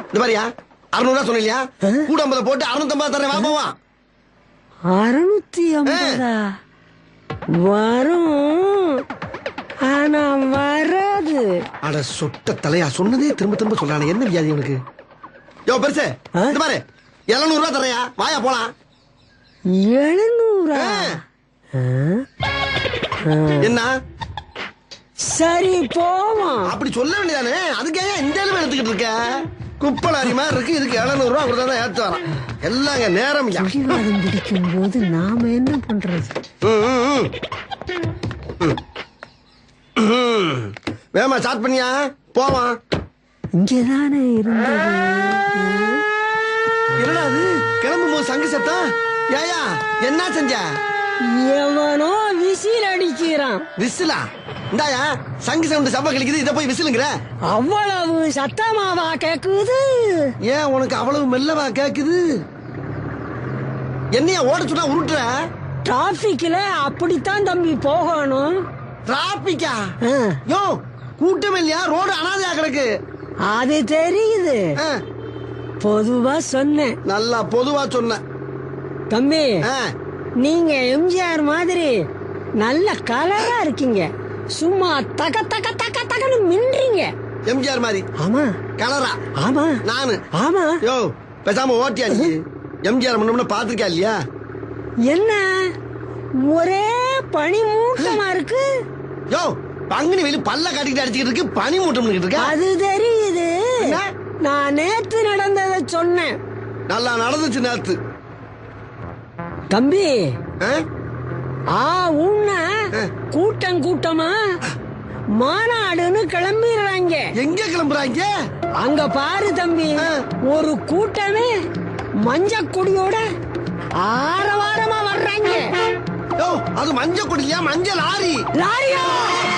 இந்த மாதிரியா அறுநூறுவா சொன்னியா கூட ஐம்பதை போட்டு அறுநூத்தம்பது தரேன் வா போவா அறுநூத்தி ஐம்பதா வரும் ஆனா வராது அட சொட்ட தலையா சொன்னதே திரும்ப திரும்ப சொல்லானே என்ன வியாதி உனக்கு யோ பெருசு ஆ? இந்த மாதிரி எழுநூறு ரூபா தரையா வாயா போலாம் எழுநூறா ஆ. ஆ? என்ன சரி போவோம் அப்படி சொல்ல வேண்டியதானே அதுக்கு ஏன் இந்த அளவு எடுத்துக்கிட்டு இருக்க குப்பலாரி மாதிரி இருக்கு இதுக்கு எழுநூறு ரூபா கொடுத்தா தான் ஏத்து வரான் எல்லாங்க நேரம் யா பிடிவாதம் பிடிக்கும் போது நாம என்ன பண்றது ம், ம், ம். ம். ம். வேகமா ஸ்டார்ட் பண்ணியா போவான் இங்கதானே இருந்தது என்னடா அது கிளம்பும் போது சங்கு சத்தம் ஏயா என்ன செஞ்ச எவனோ விசில் அடிக்கிறான் விசிலா இந்தாயா சங்கு சவுண்டு சப்ப கழிக்குது இதை போய் விசிலுங்கிற அவ்வளவு சத்தமாவா கேக்குது ஏன் உனக்கு அவ்வளவு மெல்லவா கேக்குது என்னையா ஓட சொன்னா உருட்டுற டிராபிக்ல அப்படித்தான் தம்பி போகணும் டிராபிக்கா ஆ, யோ கூட்டம் இல்லையா ரோடு அனாதையா கிடக்கு அது தெரியுது ஆ, பொதுவா சொன்னேன் நல்லா பொதுவா சொன்ன தம்பி ஆ, நீங்க எம்ஜிஆர் மாதிரி நல்ல கலரா இருக்கீங்க சும்மா தக தக தக தகன்னு மின்றீங்க எம்ஜிஆர் மாதிரி ஆமா கலரா ஆமா நானு ஆமா யோ பேசாம ஓட்டியா நீ எம்ஜிஆர் முன்ன பாத்திருக்கா இல்லையா என்ன ஒரே பனி மூட்டமா இருக்கு யோ பங்குனி வெளி பல்ல காட்டிக்கிட்டு அடிச்சுக்கிட்டு இருக்கு பனி மூட்டம் இருக்கா அது தெரியுது என்ன? நான் நேத்து நடந்ததை சொன்னேன் நல்லா நடந்துச்சு நேத்து தம்பி ஆ? ஆ உன்ன ஆ. கூட்டம் கூட்டமா மாநாடுன்னு கிளம்பிடுறாங்க எங்க கிளம்புறாங்க அங்க பாரு தம்பி ஆ. ஒரு கூட்டமே மஞ்ச கொடியோட ஆரவாரமா வர்றாங்க யோ அது மஞ்சள் கொடியா மஞ்சள் லாரி லாரியா